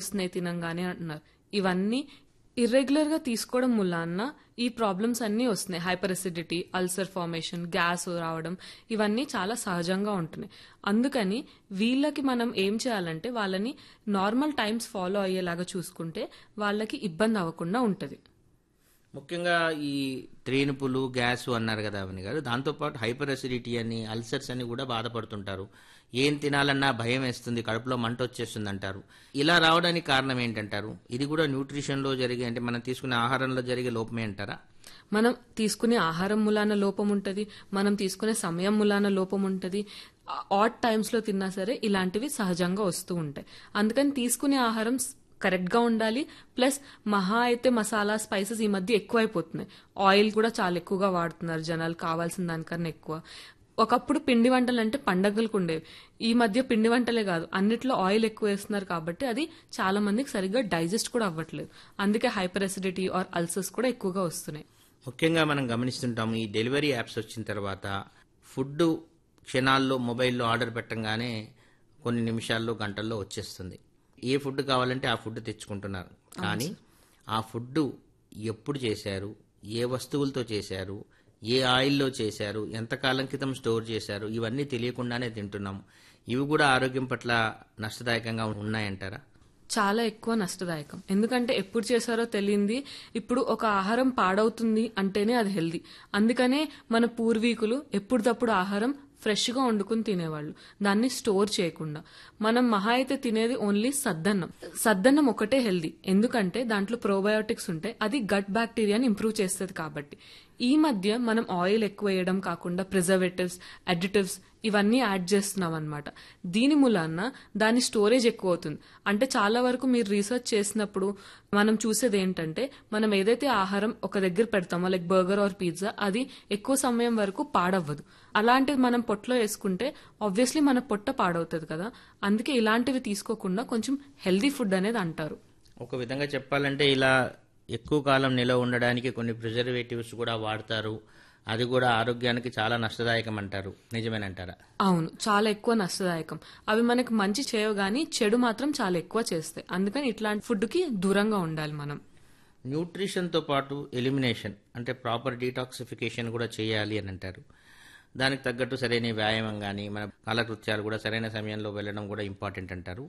వస్తున్నాయి తినంగానే అంటున్నారు ఇవన్నీ ఇర్రెగ్యులర్ గా తీసుకోవడం మూలాన్న ఈ ప్రాబ్లమ్స్ అన్నీ వస్తున్నాయి hyperacidity ulcer formation gas రావడం ఇవన్నీ చాలా సహజంగా ఉంటున్నాయి అందుకని వీళ్ళకి మనం ఏం చేయాలంటే వాళ్ళని నార్మల్ టైమ్స్ ఫాలో అయ్యేలాగా చూసుకుంటే వాళ్ళకి ఇబ్బంది అవ్వకుండా ఉంటది ముఖ్యంగా ఈ త్రేనుపులు గ్యాస్ అన్నారు కదా అవని గారు దాంతోపాటు హైపర్ అసిడిటీ అని అల్సర్స్ అని కూడా బాధపడుతుంటారు ఏం తినాలన్నా భయం వేస్తుంది కడుపులో మంట వచ్చేస్తుంది అంటారు ఇలా రావడానికి కారణం ఏంటంటారు ఇది కూడా న్యూట్రిషన్లో జరిగే అంటే మనం తీసుకునే ఆహారంలో జరిగే లోపమే అంటారా మనం తీసుకునే ఆహారం మూలాన లోపం ఉంటది మనం తీసుకునే సమయం మూలాన లోపం ఉంటది ఆట్ టైమ్స్ లో తిన్నా సరే ఇలాంటివి సహజంగా వస్తూ ఉంటాయి అందుకని తీసుకునే ఆహారం కరెక్ట్ గా ఉండాలి ప్లస్ మహా అయితే మసాలా స్పైసెస్ ఈ మధ్య ఎక్కువైపోతున్నాయి ఆయిల్ కూడా చాలా ఎక్కువగా వాడుతున్నారు జనాలు కావాల్సిన దానికన్నా ఎక్కువ ఒకప్పుడు పిండి వంటలు అంటే పండగలకు ఉండేవి ఈ మధ్య పిండి వంటలే కాదు అన్నిట్లో ఆయిల్ ఎక్కువ వేస్తున్నారు కాబట్టి అది చాలా మందికి సరిగ్గా డైజెస్ట్ కూడా అవ్వట్లేదు అందుకే హైపర్ అసిడిటీ ఆర్ అల్సర్స్ కూడా ఎక్కువగా వస్తున్నాయి ముఖ్యంగా మనం గమనిస్తుంటాము ఈ డెలివరీ యాప్స్ వచ్చిన తర్వాత ఫుడ్ క్షణాల్లో మొబైల్లో ఆర్డర్ పెట్టంగానే కొన్ని నిమిషాల్లో గంటల్లో వచ్చేస్తుంది ఏ ఫుడ్ కావాలంటే ఆ ఫుడ్ తెచ్చుకుంటున్నారు కానీ ఆ ఫుడ్ ఎప్పుడు చేశారు ఏ వస్తువులతో చేశారు ఏ ఆయిల్లో చేశారు ఎంతకాలం క్రితం స్టోర్ చేశారు ఇవన్నీ తెలియకుండానే తింటున్నాం ఇవి కూడా ఆరోగ్యం పట్ల నష్టదాయకంగా ఉన్నాయంటారా చాలా ఎక్కువ నష్టదాయకం ఎందుకంటే ఎప్పుడు చేశారో తెలియంది ఇప్పుడు ఒక ఆహారం పాడవుతుంది అంటేనే అది హెల్దీ అందుకనే మన పూర్వీకులు ఎప్పుడప్పుడు ఆహారం ఫ్రెష్ గా వండుకుని తినేవాళ్ళు దాన్ని స్టోర్ చేయకుండా మనం మహా అయితే తినేది ఓన్లీ సద్దన్నం సద్దన్నం ఒకటే హెల్దీ ఎందుకంటే దాంట్లో ప్రోబయోటిక్స్ ఉంటాయి అది గట్ బ్యాక్టీరియాని ఇంప్రూవ్ చేస్తుంది కాబట్టి ఈ మధ్య మనం ఆయిల్ ఎక్కువ వేయడం కాకుండా ప్రిజర్వేటివ్స్ అడిటివ్స్ ఇవన్నీ యాడ్ చేస్తున్నాం అనమాట దీని మూలాన దాని స్టోరేజ్ ఎక్కువ అవుతుంది అంటే చాలా వరకు మీరు రీసెర్చ్ చేసినప్పుడు మనం చూసేది ఏంటంటే మనం ఏదైతే ఆహారం ఒక దగ్గర పెడతామో లైక్ బర్గర్ ఆర్ పిజ్జా అది ఎక్కువ సమయం వరకు పాడవ్వదు అలాంటిది మనం పొట్టలో వేసుకుంటే ఆబ్వియస్లీ మన పొట్ట పాడవుతుంది కదా అందుకే ఇలాంటివి తీసుకోకుండా కొంచెం హెల్దీ ఫుడ్ అనేది అంటారు ఒక విధంగా చెప్పాలంటే ఇలా ఎక్కువ కాలం నిలవ ఉండడానికి కొన్ని ప్రిజర్వేటివ్స్ కూడా వాడతారు అది కూడా ఆరోగ్యానికి చాలా నష్టదాయకం అంటారు నిజమేనంటారా అవును చాలా ఎక్కువ నష్టదాయకం అవి మనకి మంచి చేయవు గానీ చెడు మాత్రం చాలా ఎక్కువ చేస్తాయి అందుకని ఇట్లాంటి ఫుడ్ కి దూరంగా ఉండాలి మనం న్యూట్రిషన్తో పాటు ఎలిమినేషన్ అంటే ప్రాపర్ డీటాక్సిఫికేషన్ కూడా చేయాలి అని అంటారు దానికి తగ్గట్టు సరైన వ్యాయామం కానీ మన కాలకృత్యాలు కూడా సరైన సమయంలో వెళ్ళడం కూడా ఇంపార్టెంట్ అంటారు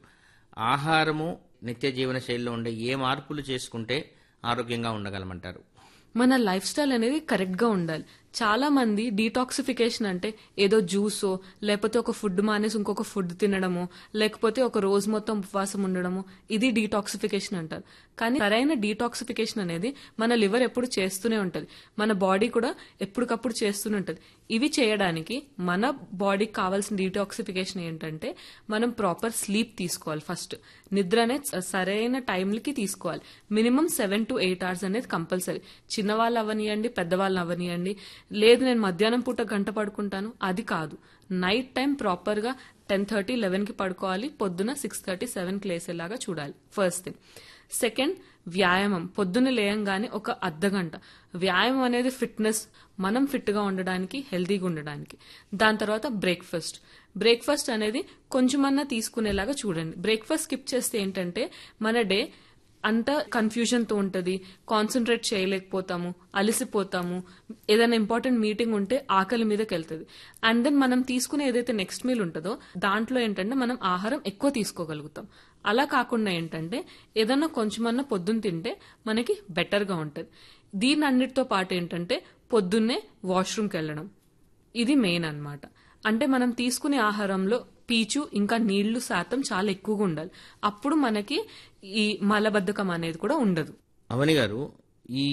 ఆహారము నిత్య జీవన శైలిలో ఉండే ఏ మార్పులు చేసుకుంటే ఆరోగ్యంగా ఉండగలమంటారు మన లైఫ్ స్టైల్ అనేది కరెక్ట్ గా ఉండాలి చాలా మంది డీటాక్సిఫికేషన్ అంటే ఏదో జ్యూసో లేకపోతే ఒక ఫుడ్ మానేసి ఇంకొక ఫుడ్ తినడమో లేకపోతే ఒక రోజు మొత్తం ఉపవాసం ఉండడమో ఇది డీటాక్సిఫికేషన్ అంటారు కానీ సరైన డీటాక్సిఫికేషన్ అనేది మన లివర్ ఎప్పుడు చేస్తూనే ఉంటది మన బాడీ కూడా ఎప్పటికప్పుడు చేస్తూనే ఉంటది ఇవి చేయడానికి మన బాడీకి కావాల్సిన డీటాక్సిఫికేషన్ ఏంటంటే మనం ప్రాపర్ స్లీప్ తీసుకోవాలి ఫస్ట్ నిద్ర అనేది సరైన టైంలకి తీసుకోవాలి minimum seven to eight hours అనేది కంపల్సరీ చిన్నవాళ్ళు అవనియండి పెద్దవాళ్ళు అవనియండి లేదు నేను మధ్యాహ్నం పూట గంట పడుకుంటాను అది కాదు నైట్ టైం ప్రాపర్ గా టెన్ థర్టీ లెవెన్ కి పడుకోవాలి పొద్దున సిక్స్ థర్టీ సెవెన్ కి లేసేలాగా చూడాలి ఫస్ట్ థింగ్ సెకండ్ వ్యాయామం పొద్దున్న లేయంగానే ఒక అర్ధ గంట వ్యాయామం అనేది ఫిట్నెస్ మనం ఫిట్ గా ఉండడానికి హెల్తీగా ఉండడానికి దాని తర్వాత బ్రేక్ఫాస్ట్ బ్రేక్ఫాస్ట్ అనేది కొంచెమన్నా తీసుకునేలాగా చూడండి బ్రేక్ఫాస్ట్ స్కిప్ చేస్తే ఏంటంటే మన డే అంతా కన్ఫ్యూజన్ తో ఉంటది కాన్సన్ట్రేట్ చేయలేకపోతాము అలసిపోతాము ఏదైనా ఇంపార్టెంట్ మీటింగ్ ఉంటే ఆకలి మీదకి వెళ్తుంది అండ్ దెన్ మనం తీసుకునే ఏదైతే నెక్స్ట్ మీల్ ఉంటుందో దాంట్లో ఏంటంటే మనం ఆహారం ఎక్కువ తీసుకోగలుగుతాం అలా కాకుండా ఏంటంటే ఏదన్నా కొంచెమన్నా పొద్దున్న తింటే మనకి బెటర్ గా ఉంటది దీని అన్నిటితో పాటు ఏంటంటే పొద్దున్నే వాష్రూమ్కి వెళ్ళడం ఇది మెయిన్ అన్నమాట అంటే మనం తీసుకునే ఆహారంలో పీచు ఇంకా నీళ్లు శాతం చాలా ఎక్కువగా ఉండాలి అప్పుడు మనకి ఈ మలబద్ధకం అనేది కూడా ఉండదు అవని గారు ఈ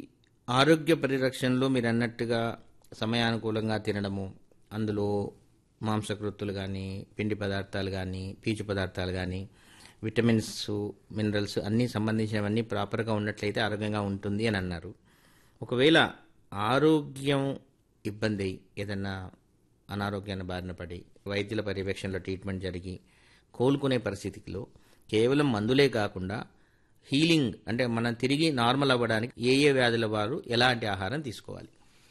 ఆరోగ్య పరిరక్షణలో మీరు అన్నట్టుగా సమయానుకూలంగా తినడము అందులో మాంసకృత్తులు కానీ పిండి పదార్థాలు కానీ పీచు పదార్థాలు కానీ విటమిన్స్ మినరల్స్ అన్నీ సంబంధించినవన్నీ ప్రాపర్గా ఉన్నట్లయితే ఆరోగ్యంగా ఉంటుంది అని అన్నారు ఒకవేళ ఆరోగ్యం ఇబ్బంది ఏదన్నా అనారోగ్యాన్ని బారిన పడి వైద్యుల పర్యవేక్షణలో ట్రీట్మెంట్ జరిగి కోలుకునే పరిస్థితిలో కేవలం మందులే కాకుండా హీలింగ్ అంటే మనం తిరిగి నార్మల్ అవ్వడానికి ఏ ఏ వ్యాధుల వారు ఎలాంటి ఆహారం తీసుకోవాలి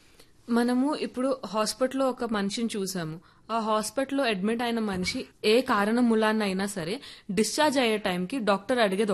మనము ఇప్పుడు హాస్పిటల్లో ఒక మనిషిని చూసాము ఆ హాస్పిటల్లో అడ్మిట్ అయిన మనిషి ఏ కారణం మూలాన్న అయినా సరే డిశ్చార్జ్ అయ్యే టైంకి డాక్టర్ అడిగేది